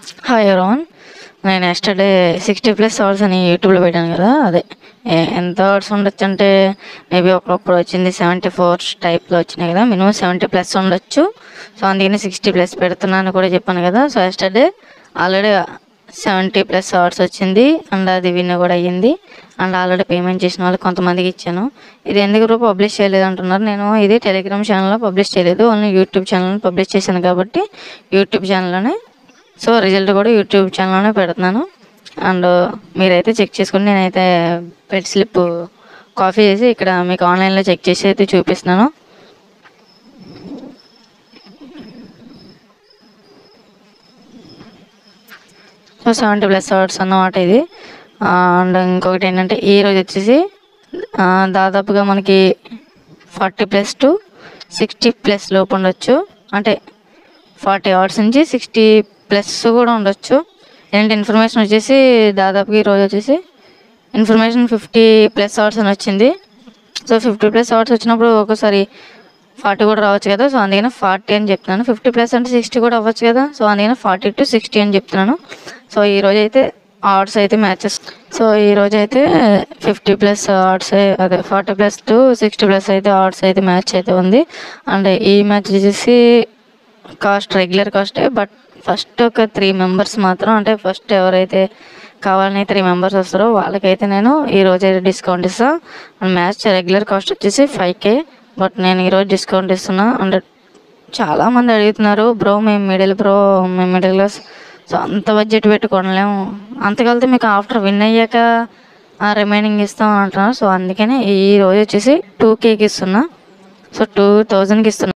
hi everyone నేను yesterday sixty plus hours అని యూట్యూబ్లో పెట్టాను కదా అదే ఏ- ఎంత అవర్స్ ఉండొచ్చు అంటే మేబీ ఒకప్పుడు వచ్చింది సెవెంటీ ఫోర్ టైప్లో వచ్చినాయి కదా మినిమం సెవెంటీ ప్లస్ ఉండొచ్చు సో అందుకని సిక్స్టీ ప్లస్ పెడుతున్నాను కూడా చెప్పాను కదా so yesterday already seventy plus hours వచ్చింది అండ్ అది విన్ కూడా అయ్యింది అండ్ ఆల్రెడీ పేమెంట్ చేసిన వాళ్ళకి కొంతమందికి ఇచ్చాను ఇది ఎందుకు పబ్లిష్ చేయలేదు అంటున్నారు నేను ఇది టెలిగ్రామ్ ఛానల్లో పబ్లిష్ చేయలేదు ఓన్లీ యూట్యూబ్ ఛానల్ పబ్లిష్ చేశాను కాబట్టి యూట్యూబ్ ఛానల్లోనే సో రిజల్ట్ కూడా యూట్యూబ్ ఛానల్లోనే పెడుతున్నాను అండ్ మీరైతే చెక్ చేసుకుని నేనైతే పెట్ స్లిప్ కాఫీ చేసి ఇక్కడ మీకు ఆన్లైన్లో చెక్ చేసి అయితే చూపిస్తున్నాను సో సెవెంటీ ప్లస్ అవర్స్ అన్నమాట ఇది అండ్ ఇంకొకటి ఏంటంటే ఈ రోజు వచ్చేసి ఆ, దాదాపుగా మనకి forty plus to sixty plus లోపు ఉండొచ్చు అంటే ఫార్టీ అవర్స్ నుంచి సిక్స్టీ ప్లస్ కూడా ఉండొచ్చు ఏంటి ఇన్ఫర్మేషన్ వచ్చేసి దాదాపుగా ఈరోజు వచ్చేసి ఇన్ఫర్మేషన్ ఫిఫ్టీ ప్లస్ అవర్స్ అని వచ్చింది సో ఫిఫ్టీ ప్లస్ అవర్స్ వచ్చినప్పుడు ఒక్కోసారి ఫార్టీ కూడా రావచ్చు కదా సో అందుకని ఫార్టీ అని చెప్తున్నాను ఫిఫ్టీ ప్లస్ అంటే సిక్స్టీ కూడా అవ్వచ్చు కదా సో అందుకని ఫార్టీ టు సిక్స్టీ అని చెప్తున్నాను సో ఈ రోజు అయితే ఆర్ట్స్ అయితే మ్యాచెస్ సో ఈ రోజు అయితే ఫిఫ్టీ ప్లస్ ఆర్ట్స్ అదే forty plus to sixty plus అయితే ఆర్ట్స్ అయితే మ్యాచ్ అయితే ఉంది అండ్ ఈ మ్యాచ్ వచ్చేసి కాస్ట్ రెగ్యులర్ కాస్టే బట్ ఫస్ట్ ఒక త్రీ మెంబర్స్ మాత్రం అంటే ఫస్ట్ ఎవరైతే కావాలని త్రీ మెంబర్స్ వస్తారో వాళ్ళకైతే నేను ఈ రోజు అయితే డిస్కౌంట్ ఇస్తా అండ్ మ్యాచ్ రెగ్యులర్ కాస్ట్ వచ్చేసి ఫైవ్ కే బట్ నేను ఈరోజు డిస్కౌంట్ ఇస్తున్నా అండ్ చాలా మంది అడుగుతున్నారు బ్రో మేము మిడిల్ బ్రో మేము మిడిల్ క్లాస్ సో అంత బడ్జెట్ పెట్టి కొనలేము అంతకెళ్తే మీకు ఆఫ్టర్ విన్ అయ్యాక రిమైనింగ్ ఇస్తాం అంటున్నారు సో అందుకని ఈ రోజు వచ్చేసి టూ కేకి ఇస్తున్నా సో టూ థౌజండ్కి ఇస్తున్నా